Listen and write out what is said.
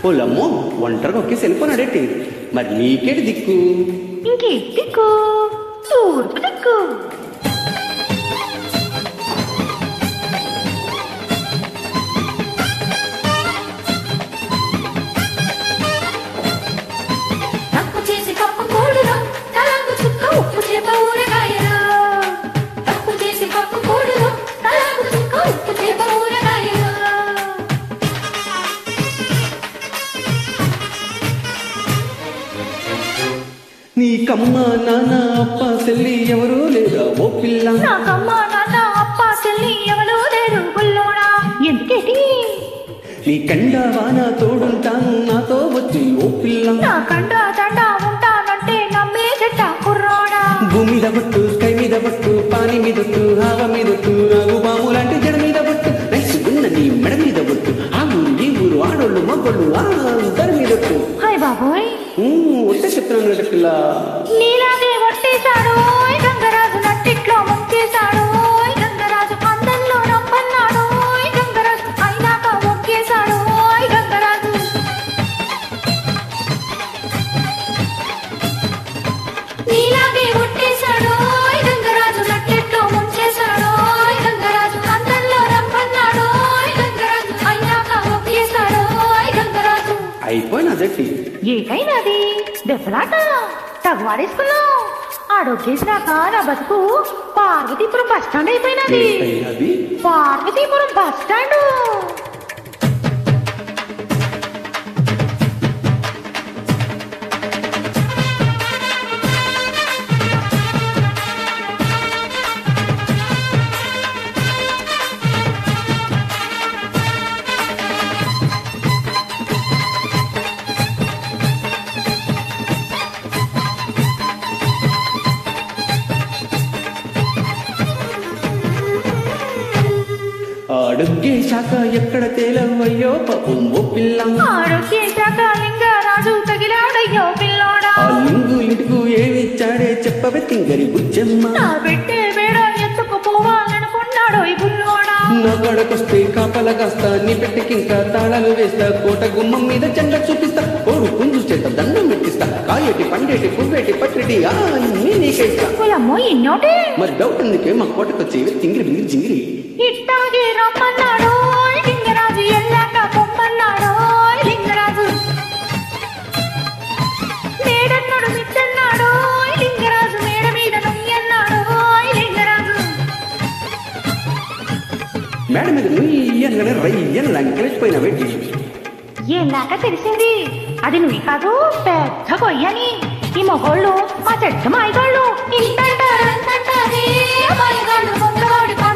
పొలమ్మో ఒంటరిగా ఒకేసి వెళ్ళిపోనాడేటి మరి నీకేటి దిక్కు ఇంకే దిక్కు తూర్పు దిక్కు తప్పు చేసి కప్పు కూడులో తలకు చుక్క ఉప్పు చేప ఊరగాయలో తప్పు చేసి కప్పు కూడులో తలకు చుక్క ఉప్పు చేప ఊరగాయలో నీకమ్మ నాన్న అప్ప చెల్లి ఎవరూ లేరా ఓ పిల్ల నాకమ్మ నాన్న అప్ప చెల్లి ఎవరు లేరు బుల్లోడా ఎందుకేటి నీ కండ వాన తోడుంటాను నాతో వచ్చి ఓ పిల్ల నా కండ దండ ఉంటానంటే నమ్మే చెట్ట కుర్రోడా భూమి మీద పట్టు స్కై మీద పట్టు పాని మీద పట్టు హావ మీద పట్టు నాగు పాము లాంటి జడ మీద పట్టు నైస్ ఉన్న నీ మెడ మీద పట్టు ఆ ఊరు ఈ ఊరు ఆడోళ్ళు మగోళ్ళు ఆ అందరి మీద పట్టు హాయ్ బాబోయ్ ఒట్టే చెప్తున్నాను కదా పిల్ల నీలాగే ఒట్టేశాడు ఓయ్ గంగరాజు నట్టిట్లో ముంచేశాడు ఓయ్ గంగరాజు అందంలో నమ్మన్నాడు ఓయ్ గంగరాజు అయినాక ఒక్కేశాడు ఓయ్ గంగరాజు నీలాగే ఒట్టేశాడు ఓయ్ గంగరాజు నట్టిట్లో ముంచేశాడు ఓయ్ గంగరాజు అందంలో రమ్మన్నాడు ఓయ్ గంగరాజు అయినాక ఒక్కేశాడు ఓయ్ గంగరాజు అయిపోయిన అదట్టి ఏటైనది దెబ్బలాట తగవాడేసుకున్నాం ఆడొచ్చేసినాక నా బతుకు పార్వతీపురం బస్ స్టాండ్ అయిపోయినది అది పార్వతీపురం బస్ స్టాండ్ అడుగే శాఖ ఎక్కడ తేలవయ్యో పాపం ఓ పిల్ల ఆడొచ్చేసాక లింగరాజు తగిలాడయ్యో పిల్లోడా ఆ లింగు ఇటుకు ఏమిచ్చాడే చెప్పవే తింగరి బుజ్జమ్మ నా పెట్టే వేడ ఎత్తుకుపోవాలనుకున్నాడు ఈ బుల్లోడా నా గడకొస్తే కాపల కాస్తా నీ పెట్టకింకా తాళాలు వేస్తా కోట గుమ్మం మీద చెండ చూపిస్తా కోడు పుంజు చేత దండం పెట్టిస్తా కాయటి పండేటి పువ్వేటి పట్టిటి ఆ అన్నీ నీకేస్తా పొలమ్మో ఇన్నోటే మరి డౌట్ ఎందుకే మా కోటకొచ్చి తింగిరి బింగిరి జింగిరి ఇట్టాగే రమ్మన్నాడు ఓయ్ లింగరాజు ఎల్లాక పొమ్మన్నాడు ఓయ్ లింగరాజు మేడన్నాడు మిట్టన్నాడు ఓయ్ లింగరాజు మేడ మీద నొయ్యన్నాడు ఓయ్ లింగరాజు మేడం మీద నుయ్యి అనగానే రయ్యని లంకలేసిపోయినా పెట్టి ఎల్లాక తెలిసింది అది నువ్వు కాదు పెద్ద కొయ్యని ఈ మొగోళ్ళు మా చెట్టు మాయగోళ్ళు ఇంతంటారు అంతంటారే మాయగాళ్ళు మొక్కవాడి